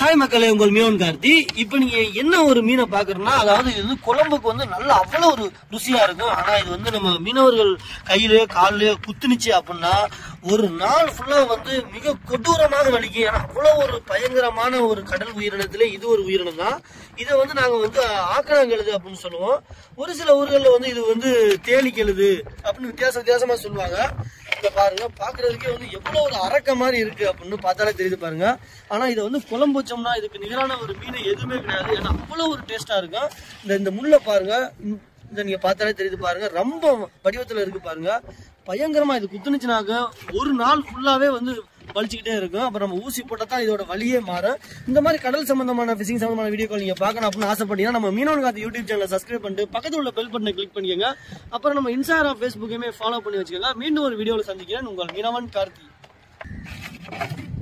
hi மக்களே உங்கள் மீனவன் கார்த்தி இப்போ நீங்க என்ன ஒரு மீனை பாக்குறோம்னா அதாவது இது வந்து குழம்புக்கு வந்து நல்லா அவ்வளவு ஒரு ருசியா இருக்கும் ஆனா இது வந்து நம்ம மீனவர்கள் கையிலயோ கால்லயோ குத்துனுச்சு அப்படின்னா ஒரு நாள் ஃபுல்லா வந்து மிக கொடூரமாக வலிக்கும் ஏன்னா அவ்வளவு ஒரு பயங்கரமான ஒரு கடல் உயிரினத்துல இது ஒரு உயிரினம் தான் இதை வந்து நாங்க வந்து ஆக்கணாங்கெழுது அப்படின்னு சொல்லுவோம் ஒரு சில ஊர்களில் வந்து இது வந்து தேனிக்கெழுது அப்படின்னு வித்தியாச வித்தியாசமா சொல்லுவாங்க இங்க பாருங்க பாக்குறதுக்கே வந்து எவ்வளவு ஒரு அரக்க மாதிரி இருக்கு அப்படின்னு பார்த்தாலே தெரியுது பாருங்க ஆனா இதை வந்து குழம்பு வச்சோம்னா இதுக்கு நிகரான ஒரு மீன் எதுவுமே கிடையாது ஏன்னா அவ்வளவு ஒரு டேஸ்டா இருக்கும் இந்த இந்த முள்ளை பாருங்க இந்த- இந்த நீங்க பார்த்தாலே தெரியுது பாருங்க ரொம்ப வடிவத்துல இருக்கு பாருங்க பயங்கரமா இது குத்துனுச்சுனாக்க ஒரு நாள் ஃபுல்லாவே வந்து வலிச்சுக்கிட்டே இருக்கும் அப்புறம் நம்ம ஊசி போட்டா தான் இதோட வலியே மாறும் இந்த மாதிரி கடல் சம்பந்தமான ஃபிஷிங் சம்பந்தமான வீடியோக்கள் நீங்க பார்க்கணும் அப்படின்னு ஆசைப்பட்டீங்கன்னா நம்ம மீனவன் காத்து யூடியூப் சேனலை சப்ஸ்கிரைப் பண்ணிட்டு பக்கத்துல உள்ள பெல் பட்டனை கிளிக் பண்ணிக்கோங்க அப்புறம் நம்ம இன்ஸ்டாகிராம் ஃபேஸ்புக்கையுமே ஃபாலோ பண்ணி வச்சுக்கோங்க மீண்டும் ஒரு வீடியோவில் சந்திக்கிறேன் உங்கள் மீனவன் கார்த்தி